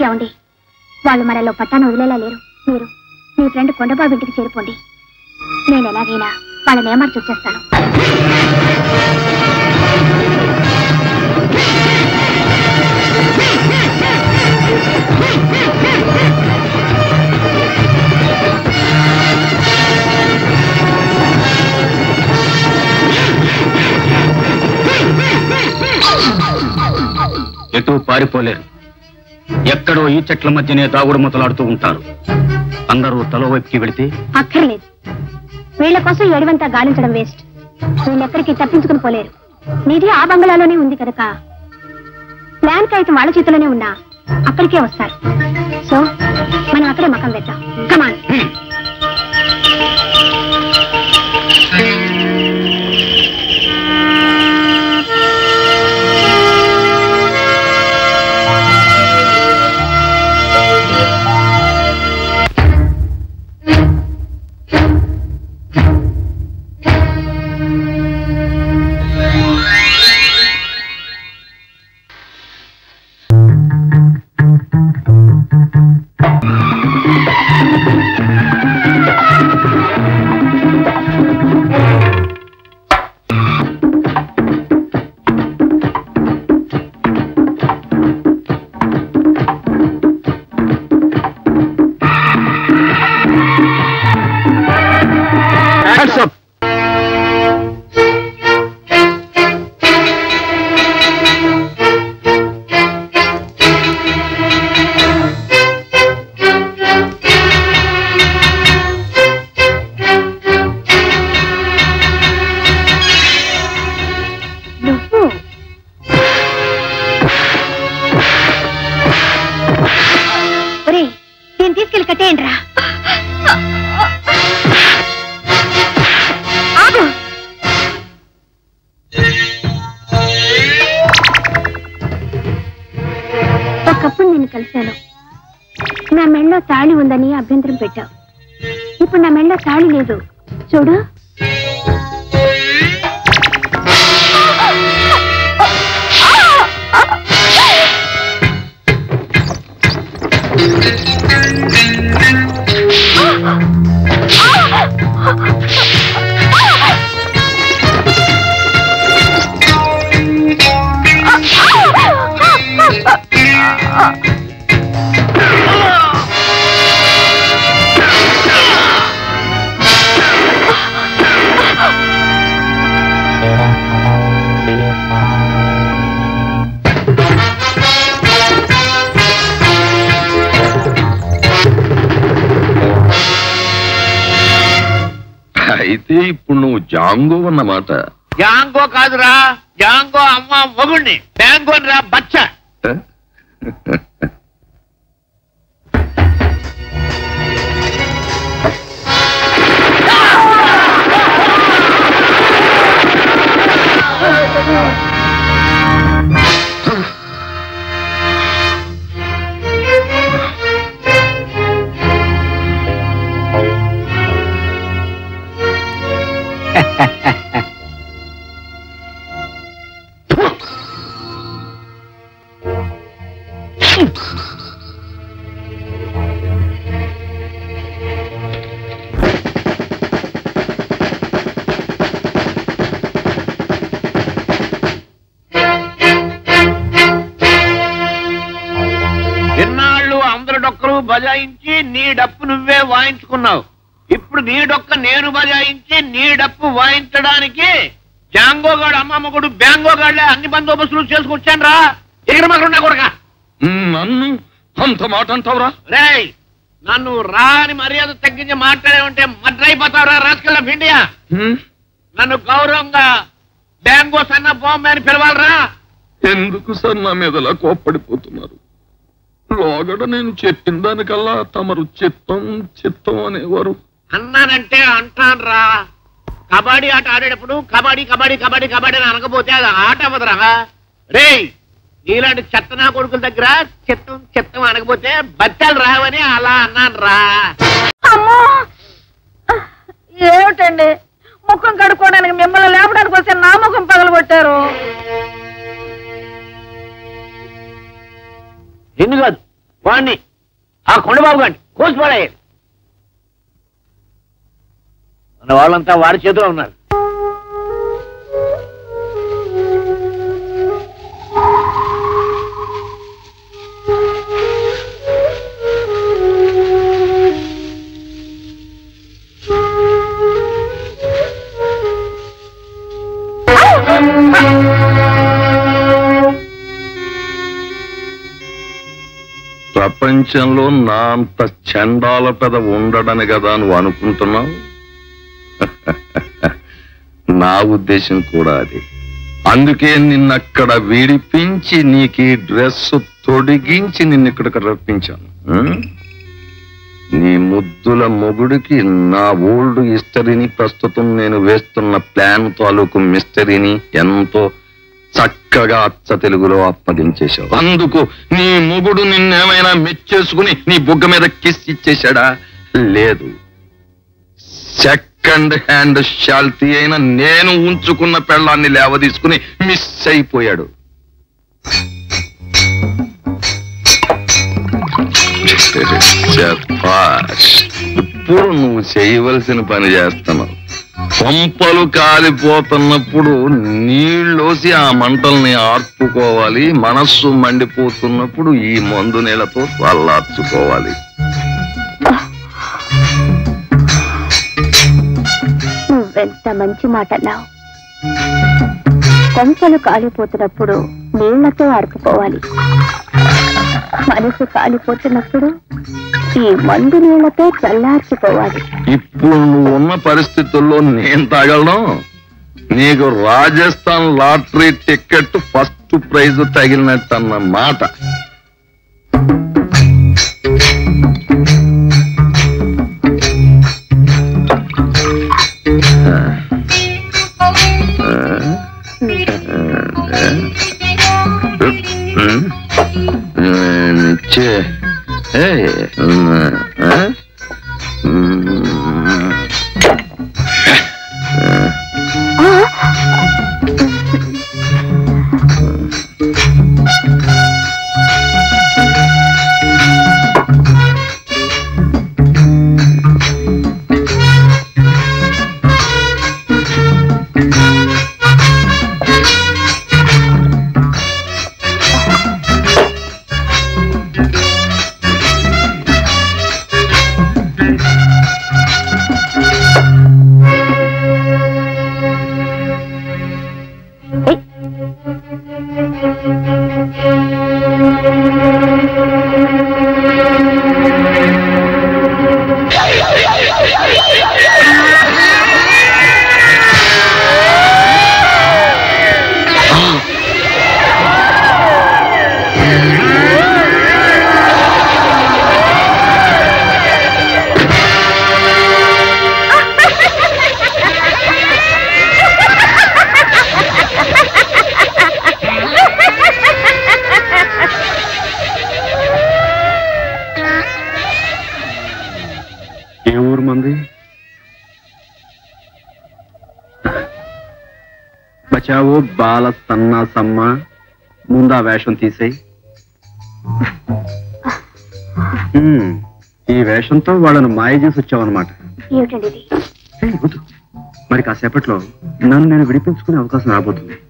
ఏమండి వాళ్ళు మనలో పట్టాను వదిలేలా లేరు మీరు మీ ఫ్రెండ్ కొండబాబు ఇంటికి చేరిపోండి నేను ఎలాగైనా వాళ్ళని ఏమార్చి వచ్చేస్తాను ఎటు పారిపోలేరు ఎక్కడో ఈ చెట్ల మధ్యనే దాగుడు ముతలాడుతూ ఉంటారు అందరూ తలో వైపుకి వెళితే అక్కర్లేదు వీళ్ళ కోసం ఎడవంతా గాలించడం వేస్ట్ వీళ్ళెక్కడికి తప్పించుకుని పోలేరు నిధి ఆ బంగ్లాలోనే ఉంది కనుక ప్లాన్ అయితే వాళ్ళ చేతిలోనే ఉన్నా అక్కడికే వస్తారు సో మనం అక్కడే మకం వేద్దాం కమాన్ Hands up! నువ్వు ఒరే దీన్ని తీసుకెళ్ళి కట్టేయండి రా ఆగు ఒకప్పుడు నేను కలిశాను నా మెళ్ళో తాళి ఉందని అభ్యంతరం పెట్టావు ఇప్పుడు నా మెళ్ళో తాళి లేదు చూడు అయితే ఇప్పుడు నువ్వు జాంగో అన్నమాట జాంగో కాదురా జాంగో అమ్మ మొగుణ్ణి బ్యాంగోని రా బచ్చ ఎన్నాళ్ళు అందరి డొక్కలు బజాయించి నీ డప్పు నువ్వే వాయించుకున్నావు ఇప్పుడు నీ డొక్క నేను బజాయించి నీ డప్పు వాయించడానికి జాంగోగాడు అమ్మమ్మగుడు బ్యాంగోగాడులే అన్ని బందోబస్తులు చేసుకొచ్చాను రా ఎగిరమగరున్నా కొడక నన్ను అంత మాట అంటావురా రేయ్ నన్ను రాని మర్యాద తగ్గించి మాట్లాడేమంటే మడ్రైపోతావురా రాసుకెళ్ళ ఇండియా నన్ను గౌరవంగా బ్యాంగో సన్న బాంబే అని పిలవాలరా ఎందుకు సార్ నా మీద ఇలా కోప్పడిపోతున్నారు లోగడ నేను చెప్పిన దానికల్లా తమరు చిత్తం చిత్తం అనేవారు అన్నానంటే అంటాను రా కబడ్డీ ఆట ఆడేటప్పుడు కబడ్డీ కబడ్డీ కబడ్డీ కబడ్డీ అని అనకపోతే అది ఆట అవ్వదురా రేయ్ నీలాంటి చెత్త నా కొడుకుల దగ్గర చిత్తం చిత్తం అనకపోతే బత్తాలు రావని అలా అన్నాను రా అమ్మో ఏమిటండి ముఖం కడుక్కోవడానికి మిమ్మల్ని లేపడానికి వస్తే నా ముఖం పగలగొట్టారు నిన్ను కాదు వాడిని ఆ కొండబాబు గారిని కోసిపడాయి మన వాళ్ళంతా వాడి చేతిలో ఉన్నారు ప్రపంచంలో నా అంత చండాల పెద ఉండడని కదా నువ్వు అనుకుంటున్నావు నా ఉద్దేశం కూడా అది అందుకే నిన్నక్కడ విడిపించి నీకు ఈ డ్రెస్ తొడిగించి నిన్ను ఇక్కడికి రప్పించాను ఉం? నీ ముద్దుల మొగుడికి నా ఓల్డ్ హిస్టరీని ప్రస్తుతం నేను వేస్తున్న ప్లాన్ తాలూకు మిస్టరీని ఎంతో చక్కగా అచ్చ తెలుగులో అప్పగించేశావు అందుకు నీ మొగుడు నిన్నేమైనా మెచ్చేసుకుని నీ బుగ్గ మీద కిస్ ఇచ్చేశాడా లేదు సెకండ్ హ్యాండ్ షాల్తీ అయిన నేను ఉంచుకున్న పెళ్ళాన్ని లేవదీసుకుని మిస్ అయిపోయాడు శభాష్. ఇప్పుడు నువ్వు చేయవలసిన పని చేస్తున్నావు పంపలు కాలిపోతున్నప్పుడు నీళ్ళోసి ఆ మంటల్ని ఆర్పుకోవాలి మనస్సు మండిపోతున్నప్పుడు ఈ మందు నీళ్ళతో చల్లార్చుకోవాలి నువ్వెంత మంచి మాట అన్నావు కొంపలు కాలిపోతున్నప్పుడు నీళ్లతో అరుపుకోవాలి మనసు కాలిపోతున్నప్పుడు ఈ మందు నీళ్లతో చల్లార్చుకోవాలి ఇప్పుడు నువ్వు ఉన్న పరిస్థితుల్లో నేను తగలడం నీకు Rajasthan lottery ticket first prize తగిలినట్టు అన్న మాట చే ఏయ్, ఏ ఊరు మంది బచావో బాల సన్నా సమ్మ ముందా వేషం తీసేయి హ్మ్, ఈ వేషంతో వాళ్ళను మాయ చేసి వచ్చావన్నమాట ఏమిటండి ఇది ఏయ్, వద్దు. మరి కాసేపట్లో నన్ను నేను విడిపించుకునే అవకాశం రాబోతుంది